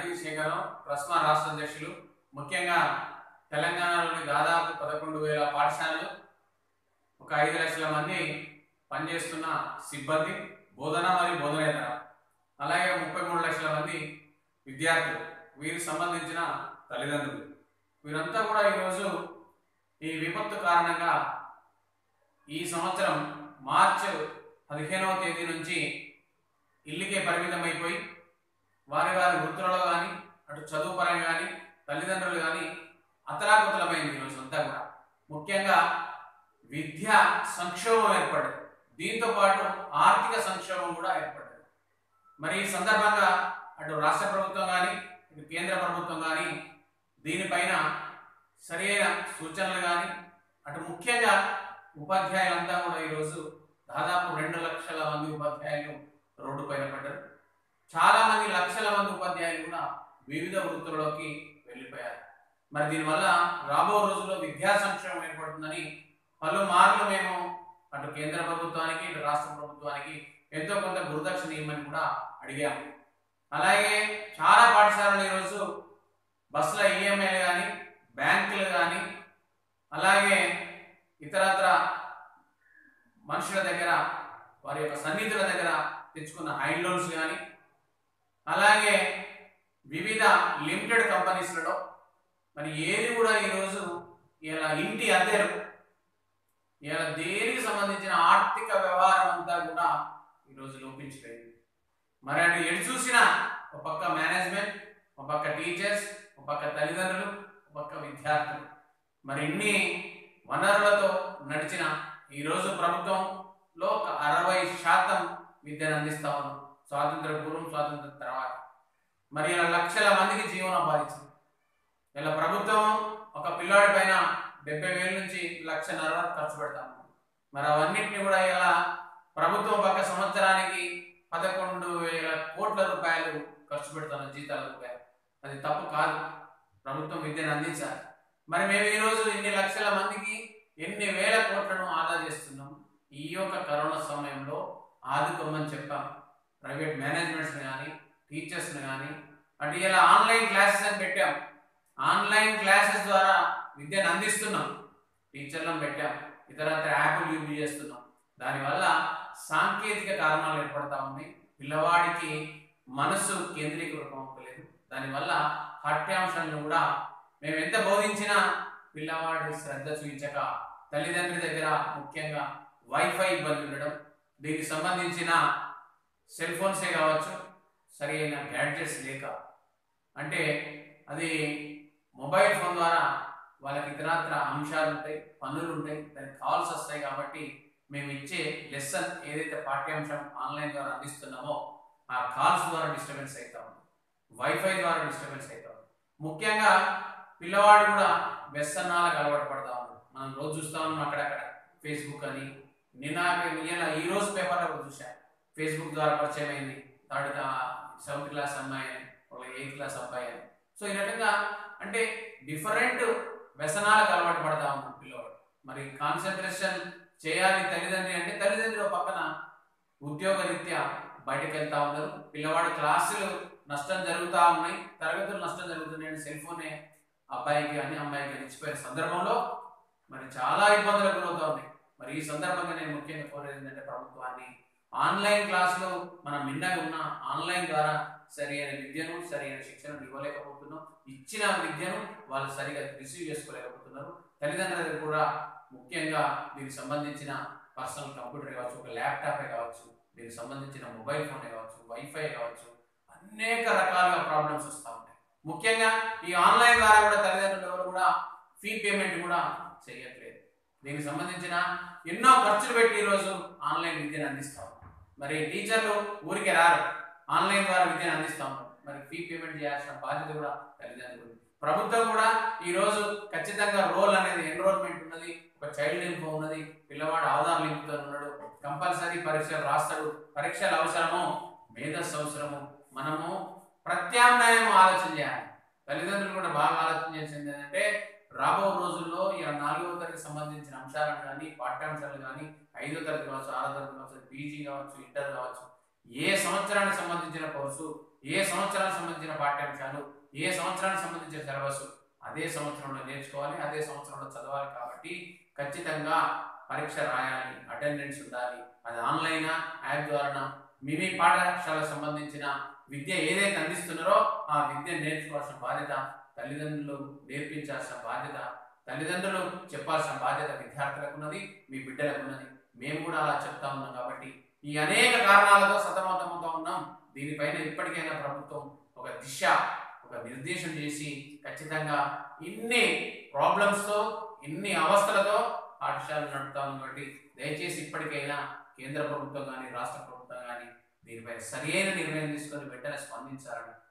నంది శేఖరం ప్రస్మా రాష్ట్ర అధ్యక్షులు ముఖ్యంగా తెలంగాణలోని దాదాపు పదకొండు వేల పాఠశాలలు ఒక ఐదు లక్షల మంది పనిచేస్తున్న సిబ్బంది బోధన మరియు బోధనేతర అలాగే ముప్పై మూడు లక్షల మంది విద్యార్థులు వీరికి సంబంధించిన తల్లిదండ్రులు వీరంతా కూడా ఈరోజు ఈ విపత్తు కారణంగా ఈ సంవత్సరం మార్చి పదిహేనవ తేదీ నుంచి ఇల్లుకే పరిమితమైపోయి వారి వారి వృత్తులలో కానీ అటు చదువు పరంగా కానీ తల్లిదండ్రులు కానీ అతలాకుతలమైంది ఈరోజు అంతా కూడా ముఖ్యంగా విద్య సంక్షోభం ఏర్పడింది దీంతో పాటు ఆర్థిక సంక్షోభం కూడా ఏర్పడింది మరి ఈ సందర్భంగా అటు రాష్ట్ర ప్రభుత్వం కానీ ఇటు కేంద్ర ప్రభుత్వం కానీ దీనిపైన సరైన సూచనలు కానీ అటు ముఖ్యంగా ఉపాధ్యాయులంతా కూడా ఈరోజు దాదాపు రెండు లక్షల మంది ఉపాధ్యాయులు రోడ్డు పైన పడ్డారు చాలా మంది లక్షల మంది ఉపాధ్యాయులు కూడా వివిధ వృత్తులలోకి వెళ్ళిపోయారు మరి దీనివల్ల రాబో రోజుల్లో విద్యా సంక్షేమం ఏర్పడుతుందని పలుమార్లు మేము అటు కేంద్ర ప్రభుత్వానికి ఇటు రాష్ట్ర ప్రభుత్వానికి ఎంతో కొంత గురుదక్షిణ ఇవ్వమని కూడా అడిగాము అలాగే చాలా పాఠశాలలు ఈరోజు బస్సుల ఈఎంఐలు కానీ బ్యాంకులు కానీ అలాగే ఇతరత్ర మనుషుల దగ్గర వారి యొక్క సన్నిధుల దగ్గర తెచ్చుకున్న హైండ్ లోన్స్ కానీ అలాగే వివిధ లిమిటెడ్ కంపెనీస్లలో మరి ఏది కూడా ఈరోజు ఇలా ఇంటి అద్దెలు ఇలా దేనికి సంబంధించిన ఆర్థిక వ్యవహారం అంతా కూడా ఈరోజు లోపించిపోయింది మరి అటు ఎటు చూసినా ఒక పక్క మేనేజ్మెంట్ ఒక పక్క టీచర్స్ ఒక పక్క తల్లిదండ్రులు ఒక పక్క విద్యార్థులు మరి ఇన్ని వనరులతో నడిచిన ఈరోజు ప్రభుత్వంలో ఒక అరవై శాతం విద్యను అందిస్తా ఉన్నాం స్వాతంత్ర పూర్వం స్వాతంత్ర తర్వాత మరి ఇలా లక్షల మందికి జీవనోపాధి ఇచ్చింది ఇలా ప్రభుత్వం ఒక పిల్లాడి పైన డెబ్బై వేల నుంచి లక్షన్నర వరకు ఖర్చు పెడతాము మరి అవన్నిటిని కూడా ఇలా ప్రభుత్వం పక్క సంవత్సరానికి పదకొండు వేల కోట్ల రూపాయలు ఖర్చు పెడుతున్న జీతాల రూపాయలు అది తప్పు కాదు ప్రభుత్వం విద్యను అందించాలి మరి మేము ఈరోజు ఇన్ని లక్షల మందికి ఎన్ని వేల కోట్లను ఆదా చేస్తున్నాం ఈ యొక్క కరోనా సమయంలో ఆదుకోమని చెప్పాం ప్రైవేట్ మేనేజ్మెంట్స్ని కానీ టీచర్స్ని కానీ అటు ఇలా ఆన్లైన్ క్లాసెస్ అని పెట్టాం ఆన్లైన్ క్లాసెస్ ద్వారా విద్యను అందిస్తున్నాం టీచర్లను పెట్టాం ఇతరత్ర యాప్లు యూజ్ చేస్తున్నాం దానివల్ల సాంకేతిక కారణాలు ఏర్పడతా ఉన్నాయి పిల్లవాడికి మనసు కేంద్రీకృతం అవ్వలేదు దానివల్ల పాఠ్యాంశాలను కూడా మేము ఎంత బోధించినా పిల్లవాడి శ్రద్ధ చూపించక తల్లిదండ్రుల దగ్గర ముఖ్యంగా వైఫై ఇబ్బంది ఉండడం దీనికి సంబంధించిన సెల్ ఫోన్సే కావచ్చు సరి అయిన గ్యాడ్జెట్స్ లేక అంటే అది మొబైల్ ఫోన్ ద్వారా వాళ్ళకి ఇతరత్ర అంశాలు ఉంటాయి పనులు ఉంటాయి దానికి కాల్స్ వస్తాయి కాబట్టి మేము ఇచ్చే లెసన్ ఏదైతే పాఠ్యాంశం ఆన్లైన్ ద్వారా అందిస్తున్నామో ఆ కాల్స్ ద్వారా డిస్టర్బెన్స్ అవుతా ఉంది వైఫై ద్వారా డిస్టర్బెన్స్ అవుతా ఉంది ముఖ్యంగా పిల్లవాడు కూడా వ్యసనాలకు అలవాటు పడతా ఉన్నాడు మనం రోజు చూస్తా ఉన్నాం అక్కడక్కడ ఫేస్బుక్ అని నిన్న ఇలా ఈ రోజు పేపర్లో కూడా చూసా ఫేస్బుక్ ద్వారా పరిచయం అయింది థర్డ్ సెవెంత్ క్లాస్ అమ్మాయి అని ఒక ఎయిత్ క్లాస్ అబ్బాయి అని సో ఈ రకంగా అంటే డిఫరెంట్ వ్యసనాలకు అలవాటు పడతా ఉన్నాడు పిల్లవాడు మరి కాన్సన్ట్రేషన్ చేయాలి తల్లిదండ్రి అంటే తల్లిదండ్రుల పక్కన ఉద్యోగరీత్యా బయటకు వెళ్తా ఉన్నారు పిల్లవాడి క్లాసులు నష్టం జరుగుతూ ఉన్నాయి తరగతులు నష్టం జరుగుతున్నాయని సెల్ ఫోనే అబ్బాయికి కానీ అమ్మాయికి కానీ ఇచ్చిపోయిన సందర్భంలో మరి చాలా ఇబ్బందులకు గురవుతా ఉన్నాయి మరి ఈ సందర్భంగా నేను ముఖ్యంగా కోరేది ఏంటంటే ప్రభుత్వాన్ని ఆన్లైన్ క్లాసులో మనం మిన్నగా ఉన్న ఆన్లైన్ ద్వారా సరి అయిన విద్యను సరి అయిన శిక్షణను ఇవ్వలేకపోతున్నాం ఇచ్చిన విద్యను వాళ్ళు సరిగా రిసీవ్ చేసుకోలేకపోతున్నారు తల్లిదండ్రులకు కూడా ముఖ్యంగా దీనికి సంబంధించిన పర్సనల్ కంప్యూటర్ కావచ్చు ఒక ల్యాప్టాపే కావచ్చు దీనికి సంబంధించిన మొబైల్ ఫోన్ కావచ్చు వైఫై కావచ్చు అనేక రకాలుగా ప్రాబ్లమ్స్ వస్తూ ఉంటాయి ముఖ్యంగా ఈ ఆన్లైన్ ద్వారా కూడా తల్లిదండ్రులు ఎవరు కూడా ఫీ పేమెంట్ కూడా చేయట్లేదు దీనికి సంబంధించిన ఎన్నో ఖర్చులు పెట్టి ఈరోజు ఆన్లైన్ విద్యను అందిస్తాం మరి టీచర్లు ఊరికి రారు ఆన్లైన్ ద్వారా విద్యను అందిస్తాం మరి ఫీ పేమెంట్ చేయాల్సిన బాధ్యత కూడా తల్లిదండ్రులు ప్రభుత్వం కూడా ఈ రోజు ఖచ్చితంగా రోల్ అనేది ఎన్రోల్మెంట్ ఉన్నది ఒక చైల్డ్ ఇన్ఫో ఉన్నది పిల్లవాడు ఆధార్ లింక్తో ఉన్నాడు కంపల్సరీ పరీక్షలు రాస్తాడు పరీక్షలు అవసరము మేధస్సు అవసరము మనము ప్రత్యామ్నాయం ఆలోచన చేయాలి తల్లిదండ్రులు కూడా బాగా ఆలోచన చేసింది ఏంటంటే రాబో రోజుల్లో ఈ నాలుగో తరగతి సంబంధించిన అంశాలను కానీ పాఠ్యాంశాలు కానీ ఐదో తరగతి కావచ్చు ఆరో తరగతి కావచ్చు పీజీ కావచ్చు ఇంటర్ కావచ్చు ఏ సంవత్సరానికి సంబంధించిన కోర్సు ఏ సంవత్సరానికి సంబంధించిన పాఠ్యాంశాలు ఏ సంవత్సరానికి సంబంధించిన సిలబస్ అదే సంవత్సరంలో నేర్చుకోవాలి అదే సంవత్సరంలో చదవాలి కాబట్టి ఖచ్చితంగా పరీక్ష రాయాలి అటెండెన్స్ ఉండాలి అది ఆన్లైనా యాప్ ద్వారా మీ మీ పాఠశాలకు సంబంధించిన విద్య ఏదైతే అందిస్తున్నారో ఆ విద్య నేర్చుకోవాల్సిన బాధ్యత తల్లిదండ్రులు నేర్పించాల్సిన బాధ్యత తల్లిదండ్రులు చెప్పాల్సిన బాధ్యత విద్యార్థులకు ఉన్నది మీ బిడ్డలకు ఉన్నది మేము కూడా అలా చెప్తా ఉన్నాం కాబట్టి ఈ అనేక కారణాలతో సతమతమవుతా ఉన్నాం దీనిపైన ఇప్పటికైనా ప్రభుత్వం ఒక దిశ ఒక నిర్దేశం చేసి ఖచ్చితంగా ఇన్ని ప్రాబ్లమ్స్తో ఇన్ని అవస్థలతో పాఠశాలలు నడుపుతా ఉంది కాబట్టి దయచేసి ఇప్పటికైనా కేంద్ర ప్రభుత్వం కానీ రాష్ట్ర ప్రభుత్వం కానీ దీనిపై సరియైన నిర్ణయం తీసుకొని వెంటనే స్పందించాలని